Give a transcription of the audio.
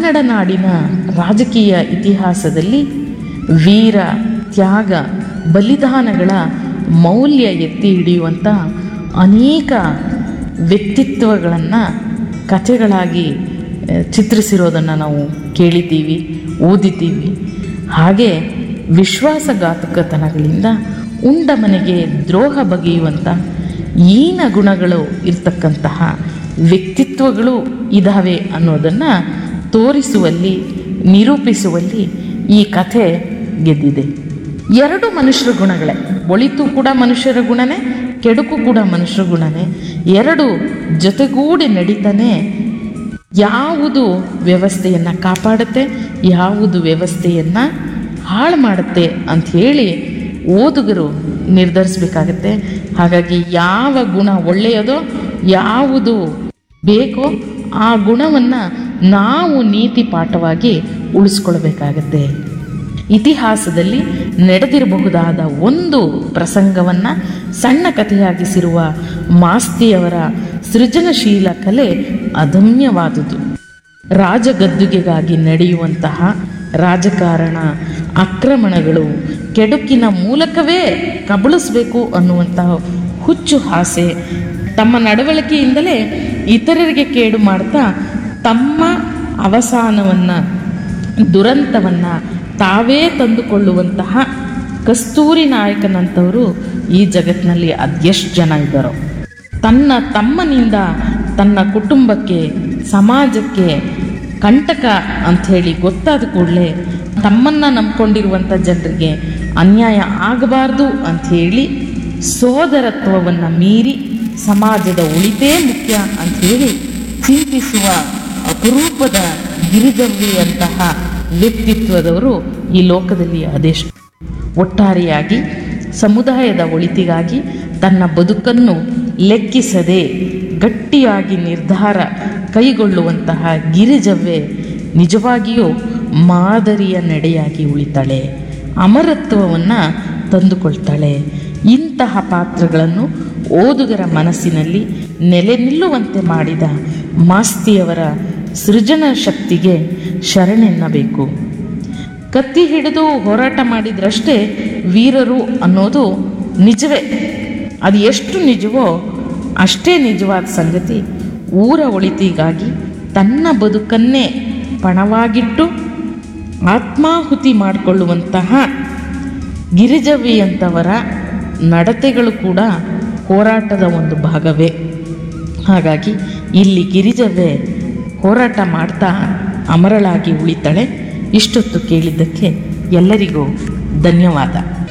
ಕನ್ನಡ ನಾಡಿನ ರಾಜಕೀಯ ಇತಿಹಾಸದಲ್ಲಿ ವೀರ ತ್ಯಾಗ ಬಲಿದಾನಗಳ ಮೌಲ್ಯ ಎತ್ತಿ ಹಿಡಿಯುವಂಥ ಅನೇಕ ವ್ಯಕ್ತಿತ್ವಗಳನ್ನು ಕಥೆಗಳಾಗಿ ಆ, ಚಿತ್ರಿಸಿರೋದನ್ನು ನಾವು ಕೇಳಿದ್ದೀವಿ ಓದಿದ್ದೀವಿ ಹಾಗೆ ವಿಶ್ವಾಸಘಾತಕತನಗಳಿಂದ ಉಂಡ ಮನೆಗೆ ದ್ರೋಹ ಬಗೆಯುವಂಥ ಈನ ಗುಣಗಳು ಇರ್ತಕ್ಕಂತಹ ವ್ಯಕ್ತಿತ್ವಗಳು ಇದ್ದಾವೆ ಅನ್ನೋದನ್ನು ತೋರಿಸುವಲ್ಲಿ ನಿರೂಪಿಸುವಲ್ಲಿ ಈ ಕಥೆ ಗೆದ್ದಿದೆ ಎರಡು ಮನುಷ್ಯರ ಗುಣಗಳೇ ಒಳಿತು ಕೂಡ ಮನುಷ್ಯರ ಗುಣನೇ ಕೆಡುಕು ಕೂಡ ಮನುಷ್ಯರ ಗುಣನೇ ಎರಡು ಜೊತೆಗೂಡಿ ನಡೀತಾನೆ ಯಾವುದು ವ್ಯವಸ್ಥೆಯನ್ನು ಕಾಪಾಡುತ್ತೆ ಯಾವುದು ವ್ಯವಸ್ಥೆಯನ್ನು ಹಾಳು ಮಾಡುತ್ತೆ ಅಂಥೇಳಿ ಓದುಗರು ನಿರ್ಧರಿಸಬೇಕಾಗತ್ತೆ ಹಾಗಾಗಿ ಯಾವ ಗುಣ ಒಳ್ಳೆಯದೋ ಯಾವುದು ಬೇಕೋ ಆ ಗುಣವನ್ನು ನಾವು ನೀತಿ ಪಾಠವಾಗಿ ಉಳಿಸ್ಕೊಳ್ಬೇಕಾಗತ್ತೆ ಇತಿಹಾಸದಲ್ಲಿ ನಡೆದಿರಬಹುದಾದ ಒಂದು ಪ್ರಸಂಗವನ್ನು ಸಣ್ಣ ಕಥೆಯಾಗಿಸಿರುವ ಮಾಸ್ತಿಯವರ ಸೃಜನಶೀಲ ಕಲೆ ಅದಮ್ಯವಾದುದು ರಾಜಗದ್ದುಗೆಗಾಗಿ ನಡೆಯುವಂತಹ ರಾಜಕಾರಣ ಆಕ್ರಮಣಗಳು ಕೆಡುಕಿನ ಮೂಲಕವೇ ಕಬಳಿಸಬೇಕು ಅನ್ನುವಂತಹ ಹುಚ್ಚು ಆಸೆ ತಮ್ಮ ನಡವಳಿಕೆಯಿಂದಲೇ ಇತರರಿಗೆ ಕೇಡು ಮಾಡ್ತಾ ತಮ್ಮ ಅವಸಾನವನ್ನು ದುರಂತವನ್ನು ತಾವೇ ತಂದುಕೊಳ್ಳುವಂತಹ ಕಸ್ತೂರಿ ನಾಯಕನಂಥವರು ಈ ಜಗತ್ತಿನಲ್ಲಿ ಅದೆಷ್ಟು ಜನ ಇದ್ದಾರೋ ತನ್ನ ತಮ್ಮನಿಂದ ತನ್ನ ಕುಟುಂಬಕ್ಕೆ ಸಮಾಜಕ್ಕೆ ಕಂಟಕ ಅಂಥೇಳಿ ಗೊತ್ತಾದ ಕೂಡಲೇ ತಮ್ಮನ್ನು ನಂಬ್ಕೊಂಡಿರುವಂಥ ಜನರಿಗೆ ಅನ್ಯಾಯ ಆಗಬಾರ್ದು ಅಂಥೇಳಿ ಸೋದರತ್ವವನ್ನು ಮೀರಿ ಸಮಾಜದ ಉಳಿತೇ ಮುಖ್ಯ ಅಂಥೇಳಿ ಚಿಂತಿಸುವ ಅಪರೂಪದ ಗಿರಿಜವ್ವಿಯಂತಹ ವ್ಯಕ್ತಿತ್ವದವರು ಈ ಲೋಕದಲ್ಲಿ ಅದೆಷ್ಟು ಒಟ್ಟಾರೆಯಾಗಿ ಸಮುದಾಯದ ಒಳಿತಿಗಾಗಿ ತನ್ನ ಬದುಕನ್ನು ಲೆಕ್ಕಿಸದೆ ಗಟ್ಟಿಯಾಗಿ ನಿರ್ಧಾರ ಕೈಗೊಳ್ಳುವಂತಹ ಗಿರಿಜವ್ವೆ ನಿಜವಾಗಿಯೂ ಮಾದರಿಯ ನಡೆಯಾಗಿ ಉಳಿತಾಳೆ ಅಮರತ್ವವನ್ನು ತಂದುಕೊಳ್ತಾಳೆ ಇಂತಹ ಪಾತ್ರಗಳನ್ನು ಓದುಗರ ಮನಸ್ಸಿನಲ್ಲಿ ನೆಲೆ ನಿಲ್ಲುವಂತೆ ಮಾಡಿದ ಮಾಸ್ತಿಯವರ ಸೃಜನ ಶಕ್ತಿಗೆ ಶರಣೆನ್ನಬೇಕು ಕತ್ತಿ ಹಿಡಿದು ಹೋರಾಟ ಮಾಡಿದ್ರಷ್ಟೇ ವೀರರು ಅನ್ನೋದು ನಿಜವೇ ಅದು ಎಷ್ಟು ನಿಜವೋ ಅಷ್ಟೇ ನಿಜವಾದ ಸಂಗತಿ ಊರ ಒಳಿತಿಗಾಗಿ ತನ್ನ ಬದುಕನ್ನೇ ಪಣವಾಗಿಟ್ಟು ಆತ್ಮಾಹುತಿ ಮಾಡಿಕೊಳ್ಳುವಂತಹ ಗಿರಿಜವಿಯಂಥವರ ನಡತೆಗಳು ಕೂಡ ಹೋರಾಟದ ಒಂದು ಭಾಗವೇ ಹಾಗಾಗಿ ಇಲ್ಲಿ ಗಿರಿಜವ್ವೆ ಹೋರಾಟ ಮಾಡ್ತಾ ಅಮರಳಾಗಿ ಉಳಿತಾಳೆ ಇಷ್ಟೊತ್ತು ಕೇಳಿದ್ದಕ್ಕೆ ಎಲ್ಲರಿಗೂ ಧನ್ಯವಾದ